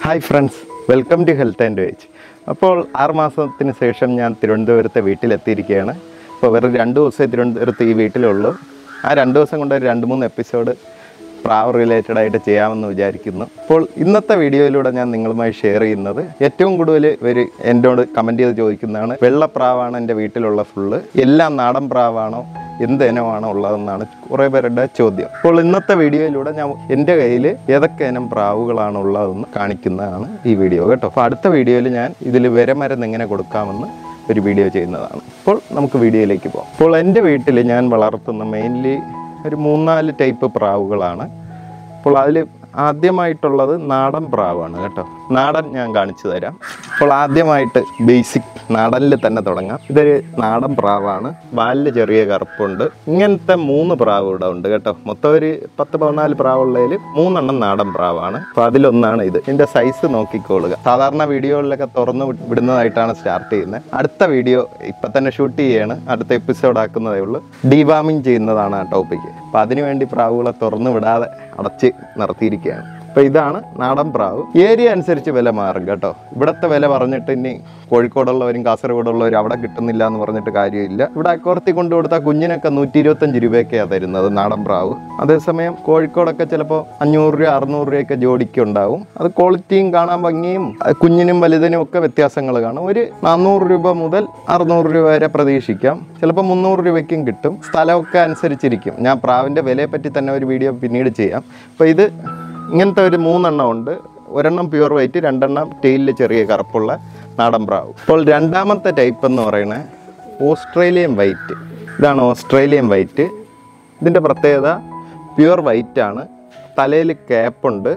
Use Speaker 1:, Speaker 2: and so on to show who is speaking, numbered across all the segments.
Speaker 1: hi friends welcome to health and veg അപ്പോൾ ആറ് മാസത്തിന് ശേഷം ഞാൻ തിരുവനന്തപുരത്തെ വീട്ടിലെത്തിയിരിക്കുകയാണ് ഇപ്പോൾ വെറും രണ്ട് ദിവസമേ തിരുവനന്തപുരത്ത് ഈ വീട്ടിലുള്ളൂ ആ രണ്ട് ദിവസം കൊണ്ട് ഒരു രണ്ട് മൂന്ന് എപ്പിസോഡ് പ്രാവ് റിലേറ്റഡ് ആയിട്ട് ചെയ്യാമെന്ന് വിചാരിക്കുന്നു അപ്പോൾ ഇന്നത്തെ വീഡിയോയിലൂടെ ഞാൻ നിങ്ങളുമായി ഷെയർ ചെയ്യുന്നത് ഏറ്റവും കൂടുതൽ ഇവർ എന്നോട് കമൻറ്റ് ചെയ്ത് ചോദിക്കുന്നതാണ് വെള്ളപ്രാവാണ് എൻ്റെ വീട്ടിലുള്ള ഫുള്ള് എല്ലാം നാടൻ പ്രാവാണോ എന്ത് ഇനമാണോ ഉള്ളതെന്നാണ് കുറേ പേരുടെ ചോദ്യം അപ്പോൾ ഇന്നത്തെ വീഡിയോയിലൂടെ ഞാൻ എൻ്റെ കയ്യിൽ ഏതൊക്കെ ഇനം പ്രാവുകളാണ് ഉള്ളതെന്ന് കാണിക്കുന്നതാണ് ഈ വീഡിയോ കേട്ടോ അപ്പോൾ അടുത്ത വീഡിയോയിൽ ഞാൻ ഇതിൽ വിരമരുന്ന് എങ്ങനെ കൊടുക്കാമെന്ന് ഒരു വീഡിയോ ചെയ്യുന്നതാണ് അപ്പോൾ നമുക്ക് വീഡിയോയിലേക്ക് പോകാം അപ്പോൾ എൻ്റെ വീട്ടിൽ ഞാൻ വളർത്തുന്ന മെയിൻലി ഒരു മൂന്നാല് ടൈപ്പ് പ്രാവുകളാണ് അപ്പോൾ അതിൽ ആദ്യമായിട്ടുള്ളത് നാടൻ പ്രാവാണ് കേട്ടോ നാടൻ ഞാൻ കാണിച്ചു തരാം അപ്പോൾ ആദ്യമായിട്ട് ബേസിക് നാടനിൽ തന്നെ തുടങ്ങാം ഇതൊരു നാടൻ പ്രാവാണ് വാലിൽ ചെറിയ കറുപ്പുണ്ട് ഇങ്ങനത്തെ മൂന്ന് പ്രാവ് ഇവിടെ ഉണ്ട് കേട്ടോ മൊത്തം ഒരു പത്ത് പതിനാല് പ്രാവുള്ളതിൽ മൂന്നെണ്ണം നാടൻ പ്രാവാണ് അപ്പോൾ അതിലൊന്നാണ് ഇത് ഇതിൻ്റെ സൈസ് നോക്കിക്കോളുക സാധാരണ വീഡിയോകളിലൊക്കെ തുറന്ന് വി- വിടുന്നതായിട്ടാണ് സ്റ്റാർട്ട് ചെയ്യുന്നത് അടുത്ത വീഡിയോ ഇപ്പം തന്നെ ഷൂട്ട് ചെയ്യാണ് അടുത്ത എപ്പിസോഡ് ആക്കുന്നതേ ഉള്ളൂ ഡീവാമിങ് ചെയ്യുന്നതാണ് ആ ടോപ്പിക്ക് അപ്പോൾ അതിനുവേണ്ടി പ്രാവുകളെ തുറന്നു വിടാതെ അടച്ച് നിർത്തിയിരിക്കുകയാണ് അപ്പോൾ ഇതാണ് നാടൻ പ്രാവ് ഏരിയ അനുസരിച്ച് വില മാറും കേട്ടോ ഇവിടുത്തെ വില പറഞ്ഞിട്ട് ഇനി കോഴിക്കോടുള്ളവരും കാസർഗോഡുള്ളവരും അവിടെ കിട്ടുന്നില്ല എന്ന് പറഞ്ഞിട്ട് കാര്യമില്ല ഇവിടെ അക്കോർത്തി കൊണ്ടു കൊടുത്താൽ കുഞ്ഞിനൊക്കെ നൂറ്റി ഇരുപത്തഞ്ച് രൂപയൊക്കെയാണ് തരുന്നത് നാടൻ പ്രാവ് അതേസമയം കോഴിക്കോടൊക്കെ ചിലപ്പോൾ അഞ്ഞൂറ് രൂപ അറുന്നൂറ് രൂപയൊക്കെ ജോഡിക്ക് ഉണ്ടാവും അത് ക്വാളിറ്റിയും കാണാൻ ഭംഗിയും അത് കുഞ്ഞിനും വലുതിനും ഒക്കെ വ്യത്യാസങ്ങൾ കാണും ഒരു നാനൂറ് രൂപ മുതൽ അറുന്നൂറ് രൂപ വരെ പ്രതീക്ഷിക്കാം ചിലപ്പോൾ മുന്നൂറ് രൂപയ്ക്കും കിട്ടും സ്ഥലമൊക്കെ അനുസരിച്ചിരിക്കും ഞാൻ പ്രാവിൻ്റെ വിലയെ പറ്റി തന്നെ ഒരു വീഡിയോ പിന്നീട് ചെയ്യാം അപ്പോൾ ഇത് ഇങ്ങനത്തെ ഒരു മൂന്നെണ്ണം ഉണ്ട് ഒരെണ്ണം പ്യുവർ വൈറ്റ് രണ്ടെണ്ണം ടെയിലിൽ ചെറിയ കറുപ്പുള്ള നാടൻ പ്രാവ് ഇപ്പോൾ രണ്ടാമത്തെ ടൈപ്പ് എന്ന് പറയുന്നത് ഓസ്ട്രേലിയൻ വൈറ്റ് ഇതാണ് ഓസ്ട്രേലിയൻ വൈറ്റ് ഇതിൻ്റെ പ്രത്യേകത പ്യുവർ വൈറ്റ് ആണ് തലയിൽ ക്യാപ്പുണ്ട്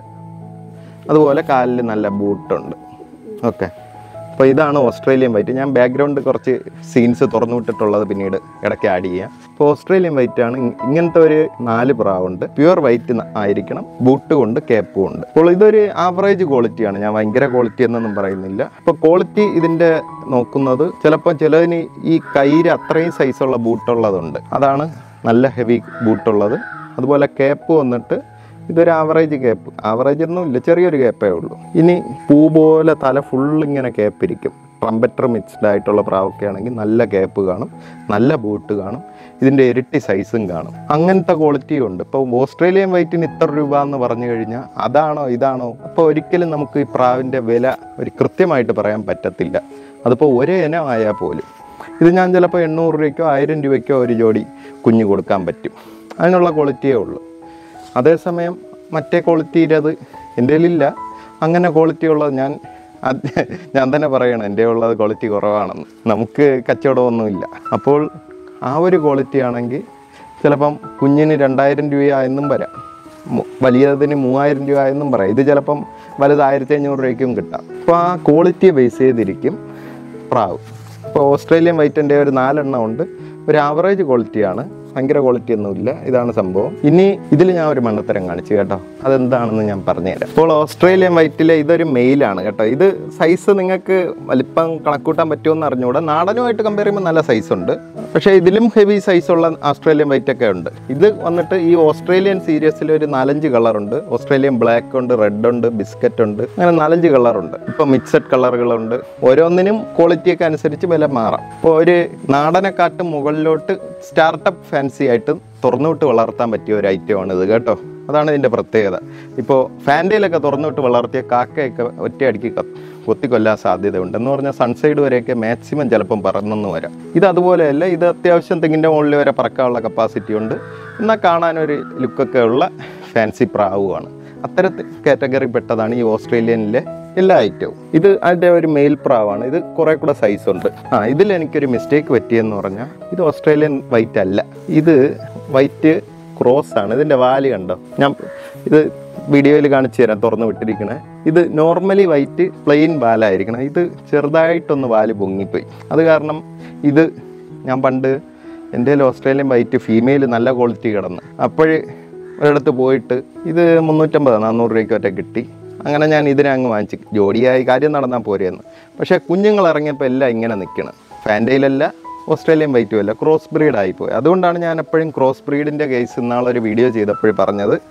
Speaker 1: അതുപോലെ കാലിൽ നല്ല ബൂട്ടുണ്ട് ഓക്കെ അപ്പോൾ ഇതാണ് ഓസ്ട്രേലിയൻ വൈറ്റ് ഞാൻ ബാക്ക്ഗ്രൗണ്ട് കുറച്ച് സീൻസ് തുറന്നു വിട്ടിട്ടുള്ളത് പിന്നീട് ഇടയ്ക്ക് ആഡ് ചെയ്യാം ഇപ്പോൾ ഓസ്ട്രേലിയൻ വൈറ്റ് ആണ് ഇ- ഇങ്ങനത്തെ ഒരു നാല് പ്രാവുണ്ട് പ്യുവർ വൈറ്റ് ആയിരിക്കണം ബൂട്ട് കൊണ്ട് കേപ്പും ഉണ്ട് അപ്പോൾ ഇതൊരു ആവറേജ് ക്വാളിറ്റിയാണ് ഞാൻ ഭയങ്കര ക്വാളിറ്റി എന്നൊന്നും പറയുന്നില്ല അപ്പോൾ ക്വാളിറ്റി ഇതിൻ്റെ നോക്കുന്നത് ചിലപ്പോൾ ചിലതിന് ഈ കയ്യിൽ അത്രയും സൈസുള്ള ബൂട്ടുള്ളതുണ്ട് അതാണ് നല്ല ഹെവി ബൂട്ടുള്ളത് അതുപോലെ കേപ്പ് വന്നിട്ട് ഇതൊരു ആവറേജ് കേപ്പ് ആവറേജ് ഒന്നും ഇല്ല ചെറിയൊരു കേപ്പേ ഉള്ളൂ ഇനി പൂ പോലെ തല ഫുൾ ഇങ്ങനെ കേപ്പിരിക്കും ട്രംപറ്റർ മിക്സ്ഡ് ആയിട്ടുള്ള പ്രാവൊക്കെ ആണെങ്കിൽ നല്ല കേപ്പ് കാണും നല്ല ബൂട്ട് കാണും ഇതിൻ്റെ ഇരട്ടി സൈസും കാണും അങ്ങനത്തെ ക്വാളിറ്റിയും ഉണ്ട് ഇപ്പോൾ ഓസ്ട്രേലിയൻ വൈറ്റിന് ഇത്ര രൂപ എന്ന് പറഞ്ഞു കഴിഞ്ഞാൽ അതാണോ ഇതാണോ അപ്പോൾ ഒരിക്കലും നമുക്ക് ഈ പ്രാവിൻ്റെ വില ഒരു കൃത്യമായിട്ട് പറയാൻ പറ്റത്തില്ല അതിപ്പോൾ ഒരേ ഇനം ആയാൽ പോലും ഇത് ഞാൻ ചിലപ്പോൾ എണ്ണൂറ് രൂപയ്ക്കോ ആയിരം രൂപയ്ക്കോ ഒരു ജോഡി കുഞ്ഞ് കൊടുക്കാൻ പറ്റും അതിനുള്ള ക്വാളിറ്റിയേ ഉള്ളൂ അതേസമയം മറ്റേ ക്വാളിറ്റിയിൽ അത് എൻ്റെ കയ്യിലില്ല അങ്ങനെ ക്വാളിറ്റി ഉള്ളത് ഞാൻ അത് ഞാൻ തന്നെ പറയണം എൻ്റെ ഉള്ളത് ക്വാളിറ്റി കുറവാണെന്ന് നമുക്ക് കച്ചവടമൊന്നുമില്ല അപ്പോൾ ആ ഒരു ക്വാളിറ്റി ആണെങ്കിൽ ചിലപ്പം കുഞ്ഞിന് രണ്ടായിരം രൂപയായെന്നും വരാം മു- വലിയതിന് മൂവായിരം രൂപ എന്നും പറയാം ഇത് ചിലപ്പം വലുത് ആയിരത്തി അഞ്ഞൂറ് രൂപയ്ക്കും കിട്ടാം അപ്പോൾ ആ ക്വാളിറ്റിയെ ബേസ് ചെയ്തിരിക്കും പ്രാവ് ഇപ്പോൾ ഓസ്ട്രേലിയൻ വൈറ്റിൻ്റെ ഒരു നാലെണ്ണം ഉണ്ട് ഒരു ആവറേജ് ക്വാളിറ്റിയാണ് ഭയങ്കര ക്വാളിറ്റി ഒന്നുമില്ല ഇതാണ് സംഭവം ഇനി ഇതിൽ ഞാൻ ഒരു മണ്ടത്തരം കാണിച്ചു കേട്ടോ അതെന്താണെന്ന് ഞാൻ പറഞ്ഞുതരാം ഇപ്പോൾ ഓസ്ട്രേലിയൻ വൈറ്റിലെ ഇതൊരു മെയിലാണ് കേട്ടോ ഇത് സൈസ് നിങ്ങൾക്ക് വലിപ്പം കണക്കൂട്ടാൻ പറ്റുമെന്ന് അറിഞ്ഞുകൂടാ നാടനുമായിട്ട് കമ്പയർ ചെയ്യുമ്പോൾ നല്ല സൈസ് ഉണ്ട് പക്ഷേ ഇതിലും ഹെവി സൈസുള്ള ഓസ്ട്രേലിയൻ വൈറ്റ് ഒക്കെ ഉണ്ട് ഇത് വന്നിട്ട് ഈ ഓസ്ട്രേലിയൻ സീരീസിൽ ഒരു നാലഞ്ച് കളറുണ്ട് ഓസ്ട്രേലിയൻ ബ്ലാക്ക് ഉണ്ട് റെഡ് ഉണ്ട് ബിസ്ക്കറ്റ് ഉണ്ട് അങ്ങനെ നാലഞ്ച് കളറുണ്ട് ഇപ്പം മിക്സഡ് കളറുകളുണ്ട് ഓരോന്നിനും ക്വാളിറ്റിയൊക്കെ അനുസരിച്ച് വില മാറാം ഇപ്പോൾ ഒരു നാടനെക്കാട്ടും മുകളിലോട്ട് സ്റ്റാർട്ടപ്പ് ഫാൻസി ആയിട്ട് തുറന്നുവിട്ട് വളർത്താൻ പറ്റിയ ഒരു ഐറ്റമാണ് ഇത് കേട്ടോ അതാണ് ഇതിൻ്റെ പ്രത്യേകത ഇപ്പോൾ ഫാൻറ്റയിലൊക്കെ തുറന്നുവിട്ട് വളർത്തിയ കാക്കയൊക്കെ ഒറ്റയടിക്ക് ക- കൊത്തിക്കൊല്ലാൻ സാധ്യതയുണ്ട് എന്ന് പറഞ്ഞാൽ സൺസൈഡ് വരെയൊക്കെ മാക്സിമം ചിലപ്പം പറന്നെന്ന് വരാം ഇത് അതുപോലെയല്ല ഇത് അത്യാവശ്യം തെങ്ങിൻ്റെ മുകളിൽ വരെ പറക്കാനുള്ള കപ്പാസിറ്റി ഉണ്ട് എന്നാൽ കാണാനൊരു ലുക്കൊക്കെ ഉള്ള ഫാൻസി പ്രാവുമാണ് അത്തരത്തിൽ കാറ്റഗറി പെട്ടതാണ് ഈ ഓസ്ട്രേലിയനിലെ എല്ലാ ഐറ്റവും ഇത് അതിൻ്റെ ഒരു മെയിൽ പ്രാവാണ് ഇത് കുറേ കൂടെ സൈസ് ഉണ്ട് ആ ഇതിൽ എനിക്കൊരു മിസ്റ്റേക്ക് പറ്റിയെന്ന് പറഞ്ഞാൽ ഇത് ഓസ്ട്രേലിയൻ വൈറ്റ് അല്ല ഇത് വൈറ്റ് ക്രോസ് ആണ് ഇതിൻ്റെ വാല് കണ്ടോ ഞാൻ ഇത് വീഡിയോയിൽ കാണിച്ചു തരാം തുറന്ന് വിട്ടിരിക്കണേ ഇത് നോർമലി വൈറ്റ് പ്ലെയിൻ വാലായിരിക്കണം ഇത് ചെറുതായിട്ടൊന്ന് വാല് പൊങ്ങിപ്പോയി അത് കാരണം ഇത് ഞാൻ പണ്ട് എൻ്റെ കയ്യിൽ ഓസ്ട്രേലിയൻ വൈറ്റ് ഫീമെയിൽ നല്ല ക്വാളിറ്റി കിടന്ന് അപ്പോഴ് ഒരിടത്ത് പോയിട്ട് ഇത് മുന്നൂറ്റമ്പത് നാനൂറ് രൂപയ്ക്ക് ഒറ്റ കിട്ടി അങ്ങനെ ഞാൻ ഇതിനെ അങ്ങ് വാങ്ങിച്ച് ജോഡിയായി കാര്യം നടന്നാൽ പോരെയെന്ന് പക്ഷേ കുഞ്ഞുങ്ങൾ ഇറങ്ങിയപ്പോൾ എല്ലാം ഇങ്ങനെ നിൽക്കണം ഫാൻറ്റയിലല്ല ഓസ്ട്രേലിയൻ വൈറ്റും അല്ല ക്രോസ് ബ്രീഡ് ആയിപ്പോയി അതുകൊണ്ടാണ് ഞാൻ എപ്പോഴും ക്രോസ് ബ്രീഡിൻ്റെ കേസ് ഇന്നാളൊരു വീഡിയോ ചെയ്തപ്പോഴും പറഞ്ഞത്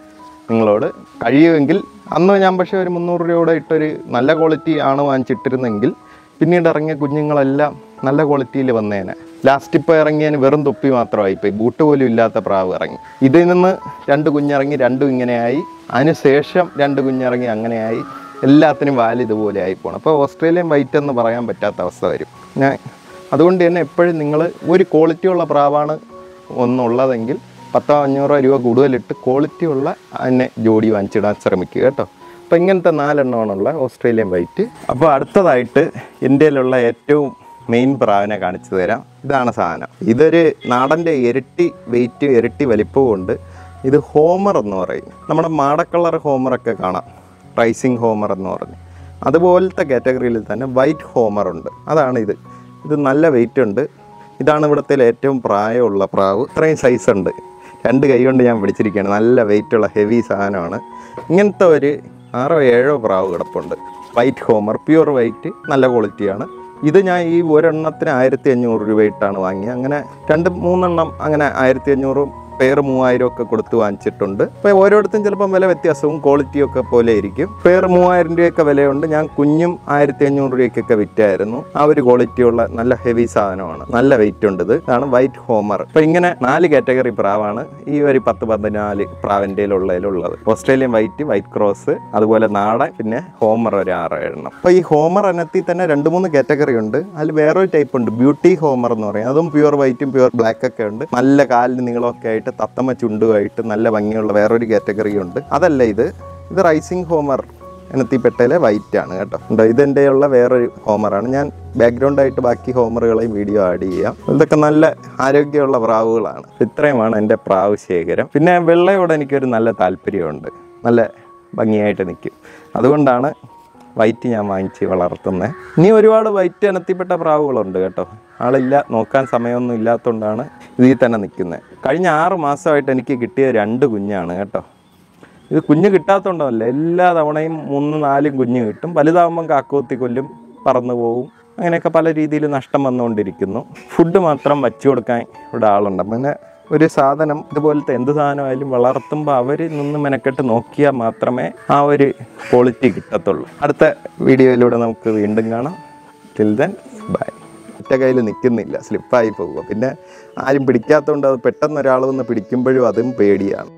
Speaker 1: നിങ്ങളോട് കഴിയുമെങ്കിൽ അന്ന് ഞാൻ പക്ഷേ ഒരു മുന്നൂറ് രൂപയുടെ ഇട്ടൊരു നല്ല ക്വാളിറ്റി ആണ് വാങ്ങിച്ചിട്ടിരുന്നെങ്കിൽ പിന്നീട് ഇറങ്ങിയ കുഞ്ഞുങ്ങളെല്ലാം നല്ല ക്വാളിറ്റിയിൽ വന്നേനെ ലാസ്റ്റ് ഇപ്പോൾ ഇറങ്ങിയതിന് വെറും തൊപ്പി മാത്രമായി പോയി ബൂട്ട് പോലും ഇല്ലാത്ത പ്രാവ് ഇറങ്ങി ഇതിൽ നിന്ന് രണ്ട് കുഞ്ഞിറങ്ങി രണ്ടും ഇങ്ങനെയായി അതിന് ശേഷം രണ്ട് കുഞ്ഞിറങ്ങി അങ്ങനെയായി എല്ലാത്തിനും വാല് ഇതുപോലെ ആയി പോകണം അപ്പോൾ ഓസ്ട്രേലിയൻ വൈറ്റ് എന്ന് പറയാൻ പറ്റാത്ത അവസ്ഥ വരും ഞാൻ അതുകൊണ്ട് തന്നെ എപ്പോഴും നിങ്ങൾ ഒരു ക്വാളിറ്റി ഉള്ള പ്രാവാണ് ഒന്നുള്ളതെങ്കിൽ പത്തോ അഞ്ഞൂറോ രൂപ കൂടുതലിട്ട് ക്വാളിറ്റി ഉള്ള അതിനെ ജോഡി വാങ്ങിച്ചിടാൻ ശ്രമിക്കുക കേട്ടോ അപ്പോൾ ഇങ്ങനത്തെ നാലെണ്ണമാണുള്ള ഓസ്ട്രേലിയൻ വൈറ്റ് അപ്പോൾ അടുത്തതായിട്ട് ഇന്ത്യയിലുള്ള ഏറ്റവും മെയിൻ പ്രാവിനെ കാണിച്ചു തരാം ഇതാണ് സാധനം ഇതൊരു നാടൻ്റെ ഇരട്ടി വെയിറ്റ് ഇരട്ടി വലിപ്പവും ഉണ്ട് ഇത് ഹോമർ എന്ന് പറയും നമ്മുടെ മാടക്കളർ ഹോമറൊക്കെ കാണാം റൈസിങ് ഹോമർ എന്ന് പറഞ്ഞ് അതുപോലത്തെ കാറ്റഗറിയിൽ തന്നെ വൈറ്റ് ഹോമർ ഉണ്ട് അതാണ് ഇത് ഇത് നല്ല വെയിറ്റ് ഉണ്ട് ഇതാണ് ഇവിടുത്തെ ഏറ്റവും പ്രായമുള്ള പ്രാവ് ഇത്രയും സൈസ് ഉണ്ട് രണ്ട് കൈ കൊണ്ട് ഞാൻ പിടിച്ചിരിക്കുകയാണ് നല്ല വെയിറ്റുള്ള ഹെവി സാധനമാണ് ഇങ്ങനത്തെ ഒരു ആറോ ഏഴോ പ്രാവ് കിടപ്പുണ്ട് വൈറ്റ് ഹോമർ പ്യുവർ വൈറ്റ് നല്ല ക്വാളിറ്റിയാണ് ഇത് ഞാൻ ഈ ഒരെണ്ണത്തിന് ആയിരത്തി അഞ്ഞൂറ് രൂപയിട്ടാണ് വാങ്ങിയത് അങ്ങനെ രണ്ട് മൂന്നെണ്ണം അങ്ങനെ ആയിരത്തി അഞ്ഞൂറും പേർ മൂവായിരം ഒക്കെ കൊടുത്ത് വാങ്ങിച്ചിട്ടുണ്ട് അപ്പോൾ ഓരോരുത്തരും ചിലപ്പം വില വ്യത്യാസവും ക്വാളിറ്റിയും ഒക്കെ പോലെ ഇരിക്കും പേർ മൂവായിരം രൂപയൊക്കെ വിലയുണ്ട് ഞാൻ കുഞ്ഞും ആയിരത്തി അഞ്ഞൂറ് രൂപയ്ക്കൊക്കെ വിറ്റായിരുന്നു ആ ഒരു ക്വാളിറ്റിയുള്ള നല്ല ഹെവി സാധനമാണ് നല്ല വെയിറ്റ് ഉണ്ട് ഇത് ഇതാണ് വൈറ്റ് ഹോമർ അപ്പോൾ ഇങ്ങനെ നാല് കാറ്റഗറി പ്രാവാണ് ഈ ഒരു പത്ത് പതിനാല് പ്രാവിൻ്റെ ഉള്ളതിലുള്ളത് ഓസ്ട്രേലിയൻ വൈറ്റ് വൈറ്റ് ക്രോസ് അതുപോലെ നാടൻ പിന്നെ ഹോമർ ഒരു ആറ് എണ്ണം അപ്പോൾ ഈ ഹോമർ ഇനത്തിൽ തന്നെ രണ്ട് മൂന്ന് കാറ്റഗറി ഉണ്ട് അതിൽ വേറൊരു ടൈപ്പ് ഉണ്ട് ബ്യൂട്ടി ഹോമർ എന്ന് പറയും അതും പ്യുവർ വൈറ്റും പ്യുവർ ബ്ലാക്ക് ഒക്കെ ഉണ്ട് നല്ല കാലിന് നീളമൊക്കെ ആയിട്ട് തത്തമ്മ ചുണ്ടുമായിട്ട് നല്ല ഭംഗിയുള്ള വേറൊരു കാറ്റഗറി ഉണ്ട് അതല്ല ഇത് ഇത് റൈസിങ് ഹോമർ ഇനത്തിൽപ്പെട്ടതിലെ വൈറ്റ് ആണ് കേട്ടോ ഉണ്ടോ ഇതെൻ്റെ ഉള്ള വേറൊരു ഹോമറാണ് ഞാൻ ബാക്ക്ഗ്രൗണ്ട് ആയിട്ട് ബാക്കി ഹോമറുകളെയും വീഡിയോ ആഡ് ചെയ്യാം ഇതൊക്കെ നല്ല ആരോഗ്യമുള്ള പ്രാവുകളാണ് ഇത്രയുമാണ് എൻ്റെ പ്രാവ് ശേഖരം പിന്നെ വെള്ളയോട് എനിക്കൊരു നല്ല താല്പര്യമുണ്ട് നല്ല ഭംഗിയായിട്ട് നിൽക്കും അതുകൊണ്ടാണ് വൈറ്റ് ഞാൻ വാങ്ങിച്ച് വളർത്തുന്നത് ഇനി ഒരുപാട് വൈറ്റ് ഇനത്തിൽപ്പെട്ട പ്രാവുകളുണ്ട് കേട്ടോ ആളില്ല നോക്കാൻ സമയമൊന്നും ഇല്ലാത്തതുകൊണ്ടാണ് ഇതിൽ തന്നെ നിൽക്കുന്നത് കഴിഞ്ഞ ആറ് മാസമായിട്ട് എനിക്ക് കിട്ടിയ രണ്ട് കുഞ്ഞാണ് കേട്ടോ ഇത് കുഞ്ഞ് കിട്ടാത്തതുകൊണ്ടല്ല എല്ലാ തവണയും മൂന്നും നാലും കുഞ്ഞ് കിട്ടും വലുതാവുമ്പം കാക്കോത്തി കൊല്ലും പറന്നു പോവും അങ്ങനെയൊക്കെ പല രീതിയിൽ നഷ്ടം വന്നുകൊണ്ടിരിക്കുന്നു ഫുഡ് മാത്രം വച്ചു കൊടുക്കാൻ ഇവിടെ ആളുണ്ട് പിന്നെ ഒരു സാധനം ഇതുപോലത്തെ എന്ത് സാധനമായാലും വളർത്തുമ്പോൾ അവർ നിന്ന് മെനക്കെട്ട് നോക്കിയാൽ മാത്രമേ ആ ഒരു ക്വാളിറ്റി കിട്ടത്തുള്ളൂ അടുത്ത വീഡിയോയിലൂടെ നമുക്ക് വീണ്ടും കാണാം ടിൽ ദെൻ ബൈ ഒറ്റ കയ്യിൽ നിൽക്കുന്നില്ല സ്ലിപ്പായി പോവുക പിന്നെ ആരും പിടിക്കാത്തതുകൊണ്ട് അത് പെട്ടെന്ന് ഒരാൾ വന്ന് പിടിക്കുമ്പോഴും അതും പേടിയാണ്